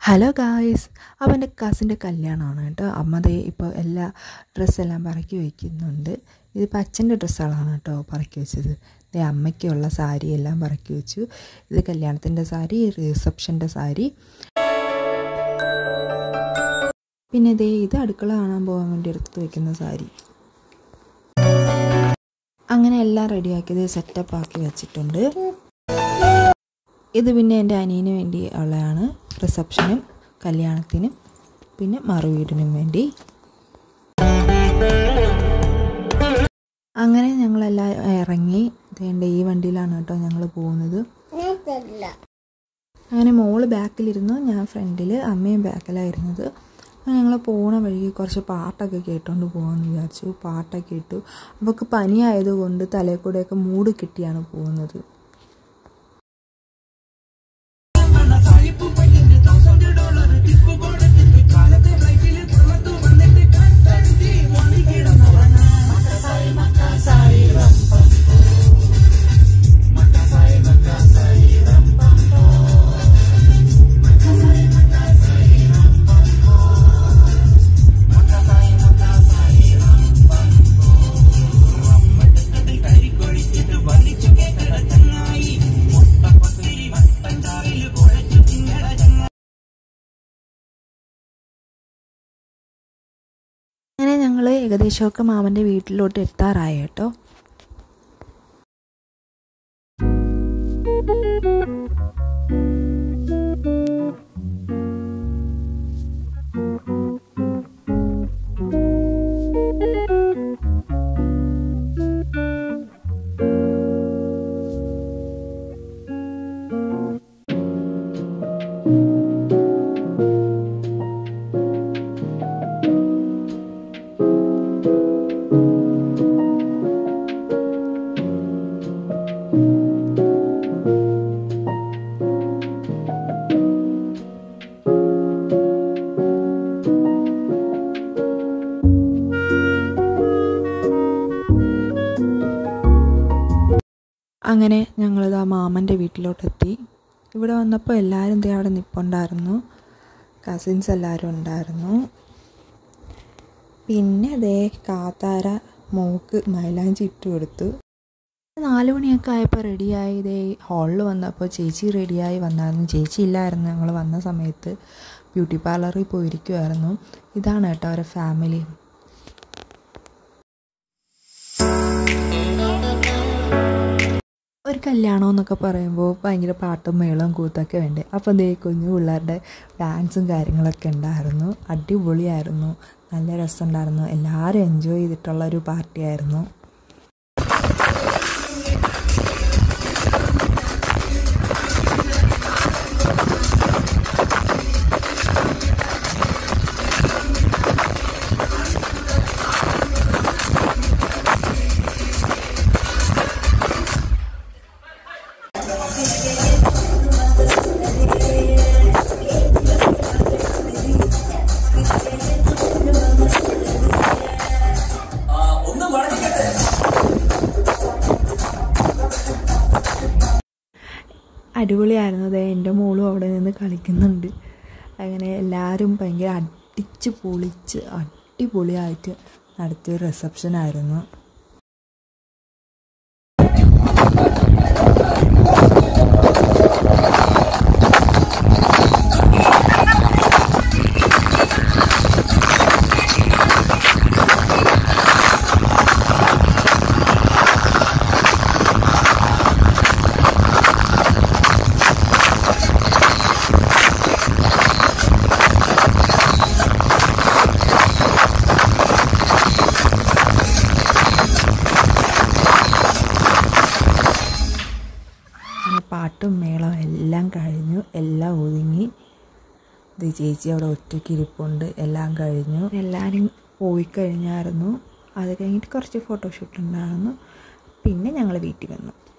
hello guys അപ്പോൾ എൻ്റെ കസിൻ്റെ കല്യാണമാണ് കേട്ടോ അമ്മ ദേ ഇപ്പോൾ എല്ലാ ഡ്രസ്സെല്ലാം പറക്കി വയ്ക്കുന്നുണ്ട് ഇതിപ്പോൾ അച്ഛൻ്റെ ഡ്രസ്സുകളാണ് കേട്ടോ പറക്കി വെച്ചത് ദേ അമ്മയ്ക്കുള്ള സാരി എല്ലാം പറക്കി വെച്ചു ഇത് കല്യാണത്തിൻ്റെ സാരി റിസപ്ഷൻ്റെ സാരി പിന്നെ ദേ ഇത് അടുക്കള കാണാൻ പോകാൻ വേണ്ടി എടുത്ത് വെക്കുന്ന സാരി അങ്ങനെ എല്ലാം റെഡിയാക്കിയത് സെറ്റപ്പ് ആക്കി വെച്ചിട്ടുണ്ട് ഇത് പിന്നെ എൻ്റെ അനിയന് വേണ്ടി ഉള്ളതാണ് റിസപ്ഷനും കല്യാണത്തിനും പിന്നെ മറുവീടിനും വേണ്ടി അങ്ങനെ ഞങ്ങളെല്ലാം ഇറങ്ങി വേണ്ട ഈ വണ്ടിയിലാണ് കേട്ടോ ഞങ്ങൾ പോകുന്നത് അങ്ങനെ മോള് ബാക്കിലിരുന്നു ഞാൻ ഫ്രണ്ടിൽ അമ്മയും ബാക്കിലായിരുന്നത് അപ്പോൾ ഞങ്ങൾ പോണ വഴി കുറച്ച് പാട്ടൊക്കെ കേട്ടോണ്ട് പോകാമെന്ന് വിചാരിച്ചു പാട്ടൊക്കെ ഇട്ടു അവൾക്ക് പനിയായതുകൊണ്ട് തലയിൽ കൂടെയൊക്കെ മൂട് കിട്ടിയാണ് പോകുന്നത് അങ്ങനെ ഞങ്ങൾ ഏകദേശമൊക്കെ മാമൻ്റെ വീട്ടിലോട്ട് എത്താറായി കേട്ടോ അങ്ങനെ ഞങ്ങളിത് ആ മാമൻ്റെ വീട്ടിലോട്ടെത്തി ഇവിടെ വന്നപ്പോൾ എല്ലാവരും ദേ അവിടെ നിൽപ്പുണ്ടായിരുന്നു കസിൻസ് എല്ലാവരും ഉണ്ടായിരുന്നു പിന്നെ ദേ കാത്താര മോക്ക് മൈലാഞ്ചി ഇട്ട് കൊടുത്തു നാല് മണിയൊക്കെ ആയപ്പോൾ റെഡിയായി ഇതേ ഹാളിൽ വന്നപ്പോൾ ചേച്ചി റെഡിയായി വന്നായിരുന്നു ചേച്ചി ഇല്ലായിരുന്നു ഞങ്ങൾ വന്ന സമയത്ത് ബ്യൂട്ടി പാർലറിൽ പോയിരിക്കുമായിരുന്നു ഇതാണ് കേട്ടോ അവരുടെ ഫാമിലി ഒരു കല്യാണം എന്നൊക്കെ പറയുമ്പോൾ ഭയങ്കര പാട്ടും മേളവും കൂത്തൊക്കെ വേണ്ടേ അപ്പം ദേ കുഞ്ഞു പിള്ളേരുടെ ഡാൻസും കാര്യങ്ങളൊക്കെ ഉണ്ടായിരുന്നു അടിപൊളിയായിരുന്നു നല്ല രസമുണ്ടായിരുന്നു എല്ലാവരും എൻജോയ് ചെയ്തിട്ടുള്ള ഒരു പാർട്ടിയായിരുന്നു അടിപൊളിയായിരുന്നു അതെ എൻ്റെ മോളും അവിടെ നിന്ന് കളിക്കുന്നുണ്ട് അങ്ങനെ എല്ലാവരും ഭയങ്കര അടിച്ച് പൊളിച്ച് അടിപൊളിയായിട്ട് നടത്തിയ റിസപ്ഷൻ ആയിരുന്നു അങ്ങനെ പാട്ടും മേളവും എല്ലാം കഴിഞ്ഞു എല്ലാം ഒതുങ്ങി ഇത് ചേച്ചി അവിടെ ഒറ്റയ്ക്ക് ഇരിപ്പുണ്ട് എല്ലാം കഴിഞ്ഞു എല്ലാവരും പോയി കഴിഞ്ഞായിരുന്നു അത് കഴിഞ്ഞിട്ട് കുറച്ച് ഫോട്ടോഷൂട്ട് ഉണ്ടായിരുന്നു പിന്നെ ഞങ്ങൾ വീട്ടിൽ വന്നു